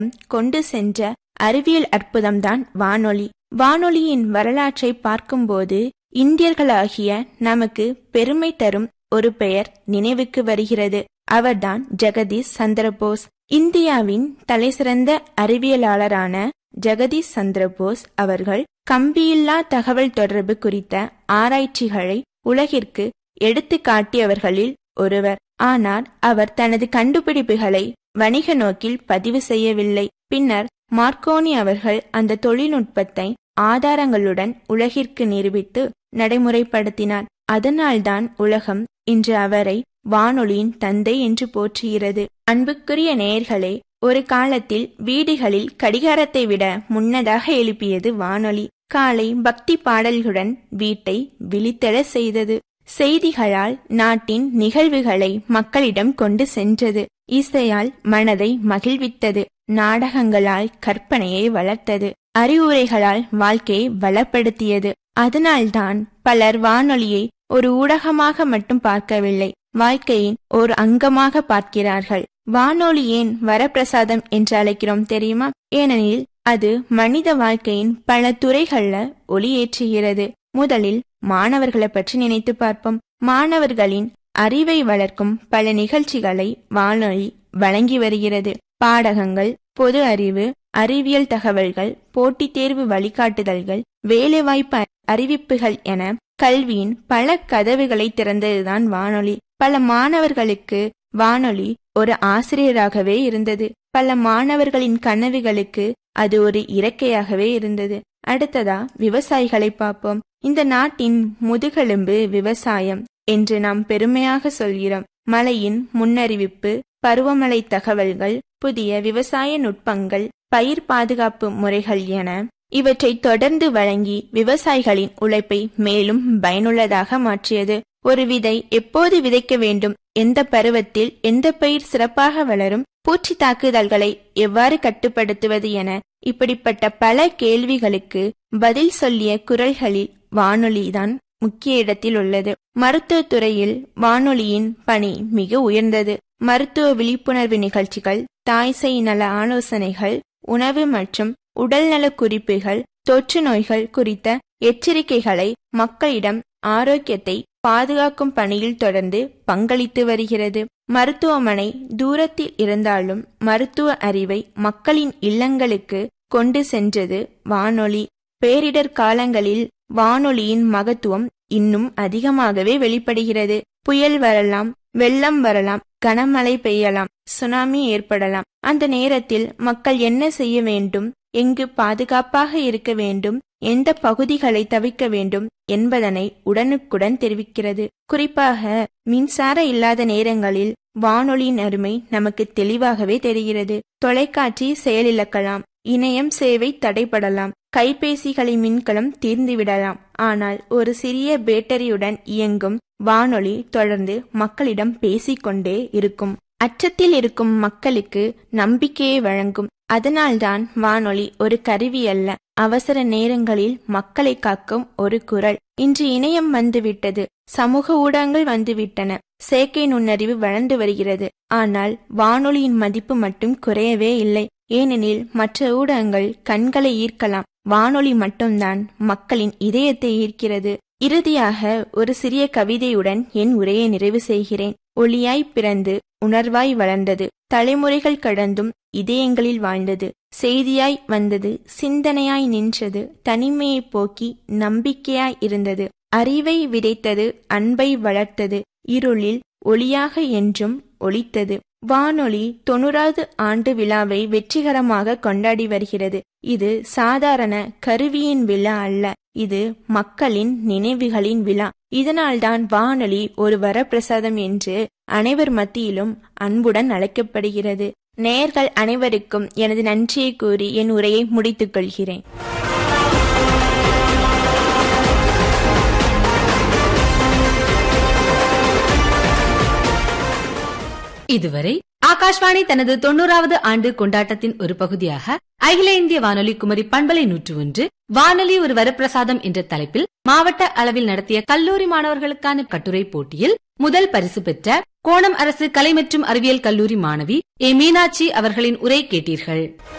கொண்டு சென்ற அறிவியல் அற்புதம்தான் வானொலி வானொலியின் வரலாற்றை பார்க்கும்போது இந்தியர்களாகிய நமக்கு பெருமை தரும் ஒரு பெயர் நினைவுக்கு வருகிறது அவர்தான் ஜெகதீஷ் சந்திரபோஸ் இந்தியாவின் தலைசிறந்த அறிவியலாளரான ஜெகதீஷ் சந்திரபோஸ் அவர்கள் கம்பியில்லா தகவல் தொடர்பு குறித்த ஆராய்ச்சிகளை உலகிற்கு எடுத்து காட்டியவர்களில் ஒருவர் ஆனால் அவர் தனது கண்டுபிடிப்புகளை வணிக நோக்கில் பதிவு செய்யவில்லை பின்னர் மார்க்கோனி அவர்கள் அந்த தொழில்நுட்பத்தை ஆதாரங்களுடன் உலகிற்கு நிரூபித்து நடைமுறைப்படுத்தினார் அதனால்தான் உலகம் இன்று அவரை வானொலியின் தந்தை என்று போற்றுகிறது அன்புக்குரிய நேயர்களே ஒரு காலத்தில் வீடுகளில் கடிகாரத்தை விட முன்னதாக எழுப்பியது வானொலி காலை பக்தி பாடல்களுடன் வீட்டை விழித்தெழ செய்தது செய்திகளால் நாட்டின் நிகழ்வுகளை மக்களிடம் கொண்டு சென்றது இசையால் மனதை மகிழ்வித்தது நாடகங்களால் கற்பனையை வளர்த்தது அறிவுரைகளால் வாழ்க்கையை வளப்படுத்தியது அதனால்தான் பலர் வானொலியை ஒரு ஊடகமாக மட்டும் பார்க்கவில்லை வாழ்க்கையின் ஒரு அங்கமாக பார்க்கிறார்கள் வானொலி ஏன் வரப்பிரசாதம் என்று அழைக்கிறோம் தெரியுமா ஏனெனில் அது மனித வாழ்க்கையின் பல துறைகள்ல ஒளியேற்றுகிறது முதலில் மாணவர்களை பற்றி நினைத்து பார்ப்போம் மாணவர்களின் அறிவை வளர்க்கும் பல நிகழ்ச்சிகளை வானொலி வழங்கி வருகிறது பாடகங்கள் பொது அறிவு அறிவியல் தகவல்கள் போட்டித் தேர்வு வழிகாட்டுதல்கள் வேலைவாய்ப்பு அறிவிப்புகள் என கல்வியின் பல கதவுகளை திறந்ததுதான் வானொலி பல மாணவர்களுக்கு வானொலி ஒரு ஆசிரியராகவே இருந்தது பல மாணவர்களின் கனவுகளுக்கு அது ஒரு இறக்கையாகவே இருந்தது அடுத்ததா விவசாயிகளை பார்ப்போம் இந்த நாட்டின் முதுகெலும்பு விவசாயம் என்று நாம் பெருமையாக சொல்கிறோம் மழையின் முன்னறிவிப்பு பருவமழை தகவல்கள் புதிய விவசாய நுட்பங்கள் பயிர் பாதுகாப்பு முறைகள் என இவற்றை தொடர்ந்து வழங்கி விவசாயிகளின் உழைப்பை மேலும் பயனுள்ளதாக மாற்றியது ஒரு விதை எப்போது விதைக்க வேண்டும் எந்த பருவத்தில் எந்த பயிர் சிறப்பாக வளரும் பூச்சி தாக்குதல்களை எவ்வாறு கட்டுப்படுத்துவது என இப்படிப்பட்ட பல கேள்விகளுக்கு பதில் சொல்லிய குரல்களில் வானொலிதான் முக்கிய இடத்தில் உள்ளது மருத்துவ துறையில் வானொலியின் பணி மிக உயர்ந்தது மருத்துவ விழிப்புணர்வு நிகழ்ச்சிகள் தாய்சை நல ஆலோசனைகள் உணவு மற்றும் உடல்நல குறிப்புகள் தொற்று நோய்கள் குறித்த எச்சரிக்கைகளை மக்களிடம் ஆரோக்கியத்தை பாதுகாக்கும் பணியில் தொடர்ந்து பங்களித்து வருகிறது மருத்துவமனை தூரத்தில் இருந்தாலும் மருத்துவ அறிவை மக்களின் இல்லங்களுக்கு கொண்டு சென்றது வானொலி பேரிடர் காலங்களில் வானொலியின் மகத்துவம் இன்னும் அதிகமாகவே வெளிப்படுகிறது புயல் வரலாம் வெள்ளம் வரலாம் கனமழை பெய்யலாம் சுனாமி ஏற்படலாம் அந்த நேரத்தில் மக்கள் என்ன செய்ய வேண்டும் எங்கு பாதுகாப்பாக இருக்க வேண்டும் எந்த பகுதிகளை தவிர்க்க வேண்டும் என்பதனை உடனுக்குடன் தெரிவிக்கிறது குறிப்பாக மின்சார இல்லாத நேரங்களில் வானொலியின் அருமை நமக்கு தெளிவாகவே தெரிகிறது தொலைக்காட்சி செயலிழக்கலாம் இணையம் சேவை தடைபடலாம் கைபேசிகளை மின்கலம் தீர்ந்துவிடலாம் ஆனால் ஒரு சிறிய பேட்டரியுடன் இயங்கும் வானொலி தொடர்ந்து மக்களிடம் பேசிக்கொண்டே இருக்கும் அச்சத்தில் இருக்கும் மக்களுக்கு நம்பிக்கையை வழங்கும் அதனால்தான் வானொலி ஒரு கருவி அல்ல அவசர நேரங்களில் மக்களை காக்கும் ஒரு குரல் இன்று இணையம் வந்துவிட்டது சமூக ஊடகங்கள் வந்துவிட்டன செயற்கை நுண்ணறிவு வளர்ந்து வருகிறது ஆனால் வானொலியின் மதிப்பு மட்டும் குறையவே இல்லை ஏனெனில் மற்ற ஊடகங்கள் கண்களை ஈர்க்கலாம் வானொலி மட்டும்தான் மக்களின் இதயத்தை ஈர்க்கிறது இறுதியாக ஒரு சிறிய கவிதையுடன் என் உரையை நிறைவு செய்கிறேன் ஒளியாய் பிறந்து உணர்வாய் வளர்ந்தது தலைமுறைகள் கடந்தும் இதயங்களில் வாழ்ந்தது செய்தியாய் வந்தது சிந்தனையாய் நின்றது தனிமையை போக்கி நம்பிக்கையாய் இருந்தது அறிவை விதைத்தது அன்பை வளர்த்தது இருளில் ஒளியாக என்றும் ஒளித்தது வானொலி தொண்ணூறாவது ஆண்டு விழாவை வெற்றிகரமாக கொண்டாடி வருகிறது இது சாதாரண கருவியின் விழா அல்ல இது மக்களின் நினைவுகளின் விழா இதனால்தான் வானொலி ஒரு வரப்பிரசாதம் என்று அனைவர் மத்தியிலும் அன்புடன் அழைக்கப்படுகிறது நேயர்கள் அனைவருக்கும் எனது நன்றியை கூறி என் உரையை முடித்துக் கொள்கிறேன் இதுவரை ஆகாஷ்வாணி தனது தொண்ணூறாவது ஆண்டு கொண்டாட்டத்தின் ஒரு பகுதியாக அகில இந்திய வானொலி குமரி பண்பலை நூற்று ஒன்று வானொலி ஒரு வரப்பிரசாதம் என்ற தலைப்பில் மாவட்ட அளவில் நடத்திய கல்லூரி மாணவர்களுக்கான கட்டுரை போட்டியில் முதல் பரிசு பெற்ற கோணம் அரசு கலை மற்றும் அறிவியல் கல்லூரி மாணவி ஏ மீனாட்சி அவர்களின் உரை கேட்டீர்கள்